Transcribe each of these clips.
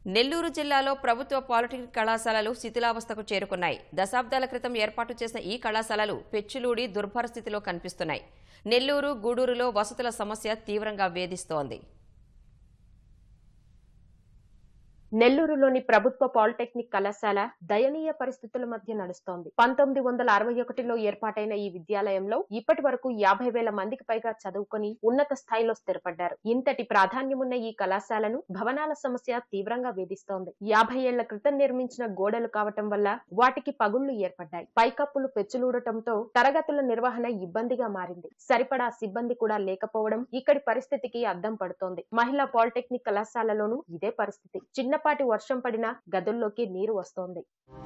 నెల్లూరు జిల్లాలో ప్రభుత్వ పాలిటెక్నిక్ కళాశాలలు శిథిలావస్థకు చేరుకున్నాయి దశాబ్దాల క్రితం ఏర్పాటు చేసిన ఈ కళాశాలలు పెచ్చులూడి దుర్భర స్థితిలో కనిపిస్తున్నాయి నెల్లూరు గూడూరులో వసతుల సమస్య తీవ్రంగా వేధిస్తోంది నెల్లూరులోని ప్రభుత్వ పాలిటెక్నిక్ కళాశాల దయనీయ పరిస్థితుల మధ్య నడుస్తోంది పంతొమ్మిది వందల అరవై ఒకటిలో ఏర్పాటైన ఈ విద్యాలయంలో ఇప్పటి వరకు యాభై వేల మందికి పైగా చదువుకొని ఉన్నత స్థాయిలో స్థిరపడ్డారు ఇంతటి ప్రాధాన్యమున్న ఈ కళాశాలను భవనాల సమస్య తీవ్రంగా వేధిస్తోంది యాభై ఏళ్ల క్రితం నిర్మించిన గోడలు కావటం వల్ల వాటికి పగుళ్లు ఏర్పడ్డాయి పైకప్పులు పెచ్చులూడటంతో తరగతుల నిర్వహణ ఇబ్బందిగా మారింది సరిపడా సిబ్బంది కూడా లేకపోవడం ఇక్కడి పరిస్థితికి అద్దం పడుతోంది మహిళా పాలిటెక్నిక్ కళాశాలలోనూ ఇదే పరిస్థితి చిన్నపాటి వర్షం పడినా గదుల్లోకి నీరు వస్తోంది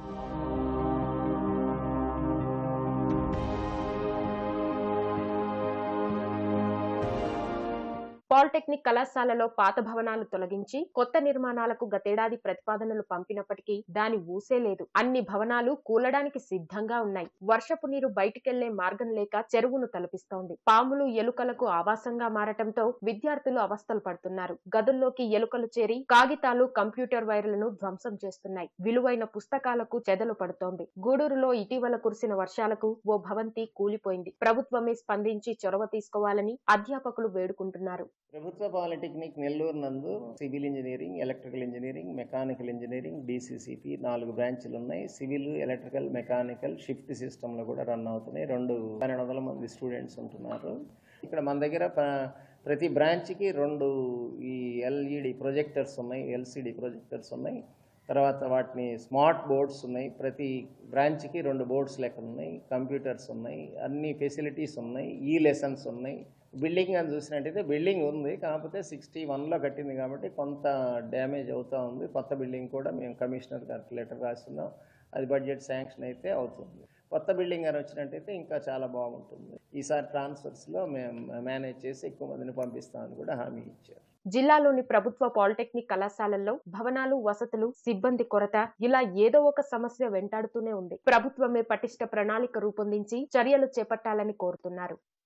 పాలిటెక్నిక్ కళాశాలలో పాత భవనాలు తొలగించి కొత్త నిర్మాణాలకు గతేడాది ప్రతిపాదనలు పంపినప్పటికీ దాని ఊసే లేదు అన్ని భవనాలు కూలడానికి సిద్ధంగా ఉన్నాయి వర్షపు నీరు బయటికెళ్లే మార్గం లేక చెరువును తలపిస్తోంది పాములు ఎలుకలకు ఆవాసంగా మారటంతో విద్యార్థులు అవస్థలు పడుతున్నారు గదుల్లోకి ఎలుకలు చేరి కాగితాలు కంప్యూటర్ వైర్లను ధ్వంసం చేస్తున్నాయి విలువైన పుస్తకాలకు చెదలు పడుతోంది గూడూరులో ఇటీవల కురిసిన వర్షాలకు ఓ భవంతి కూలిపోయింది ప్రభుత్వమే స్పందించి చొరవ తీసుకోవాలని అధ్యాపకులు వేడుకుంటున్నారు ప్రభుత్వ పాలిటెక్నిక్ నెల్లూరు నందు civil engineering electrical engineering mechanical engineering DCCP నాలుగు బ్రాంచ్లు ఉన్నాయి సివిల్ ఎలక్ట్రికల్ మెకానికల్ షిఫ్ట్ సిస్టంలో కూడా రన్ అవుతున్నాయి రెండు పన్నెండు వందల మంది స్టూడెంట్స్ ఉంటున్నారు ఇక్కడ మన దగ్గర ప- ప్రతి బ్రాంచ్కి రెండు ఈ ఎల్ఈడి ప్రొజెక్టర్స్ ఉన్నాయి ఎల్సిడి ప్రొజెక్టర్స్ ఉన్నాయి తర్వాత వాటిని స్మార్ట్ బోర్డ్స్ ఉన్నాయి ప్రతి బ్రాంచ్కి రెండు బోర్డ్స్ లెక్క ఉన్నాయి కంప్యూటర్స్ ఉన్నాయి అన్ని ఫెసిలిటీస్ ఉన్నాయి ఈ లెసన్స్ ఉన్నాయి బిల్డింగ్ అని చూసినట్టయితే బిల్డింగ్ ఉంది కాకపోతే సిక్స్టీ వన్లో కట్టింది కాబట్టి కొంత డ్యామేజ్ అవుతూ ఉంది కొత్త బిల్డింగ్ కూడా మేము కమిషనర్ గారికి లెటర్ రాస్తున్నాం అది బడ్జెట్ శాంక్షన్ అయితే అవుతుంది కొత్త బిల్డింగ్ అని వచ్చినట్టయితే ఇంకా చాలా బాగుంటుంది ఈసారి ట్రాన్స్ఫర్స్లో మేము మేనేజ్ చేసి ఎక్కువ మందిని పంపిస్తామని కూడా హామీ ఇచ్చారు జిల్లాలోని ప్రభుత్వ పాలిటెక్నిక్ కళాశాలల్లో భవనాలు వసతులు సిబ్బంది కొరత ఇలా ఏదో ఒక సమస్య వెంటాడుతూనే ఉంది ప్రభుత్వమే పటిష్ట ప్రణాళిక రూపొందించి చర్యలు చేపట్టాలని కోరుతున్నారు